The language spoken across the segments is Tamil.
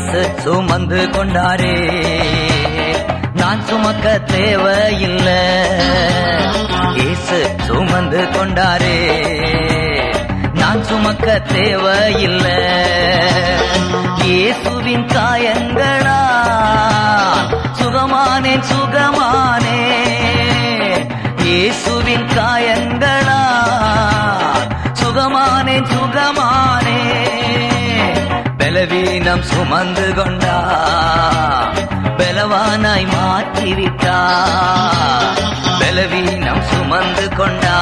இயேசு சுமந்து கொண்டாரே நான் சுமக்க தேவையில்லை இயேசு சுமந்து கொண்டாரே நான் சுமக்க தேவையில்லை இயேசுவின் காயங்களா சுகமானேன் சுகமானே இயேசுவின் காயங்களா சுகமானேன் சுகமானே பலவீனம் சுமந்து கொண்டா பலவானாய் மாற்றிவிட்டா பலவீனம் சுமந்து கொண்டா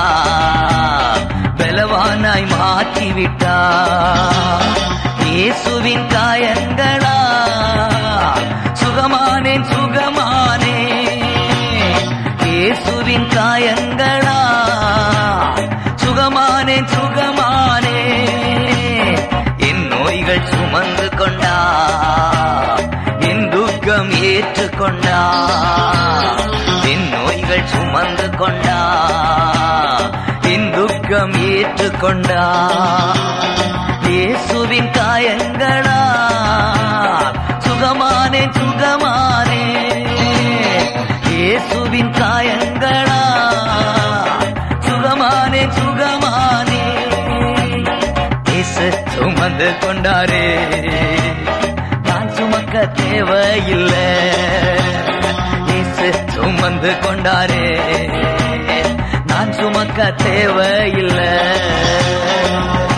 பலவானாய் மாற்றிவிட்டா இயேசுவின் காயங்களா சுகமானேன் சுகமானே இயேசுவின் காயங்களா சுகமானேன் சுகமானே என் நோய்கள் சுமந்து கொண்டா என் துக்கம் ஏற்றுக்கொண்டா என் நோய்கள் சுமந்து கொண்டா என் துக்கம் ஏற்றுக்கொண்டா இயேசுவின் காயங்களா சுகமானே சுகமானே இயேசுவின் காயங்களா சுகமானே சுகமானே இயேசு சுமந்து கொண்டாரே நான் சுமக்க தேவையில்லை இயேசு சுமந்து கொண்டாரே நான் சுமக்க தேவையில்லை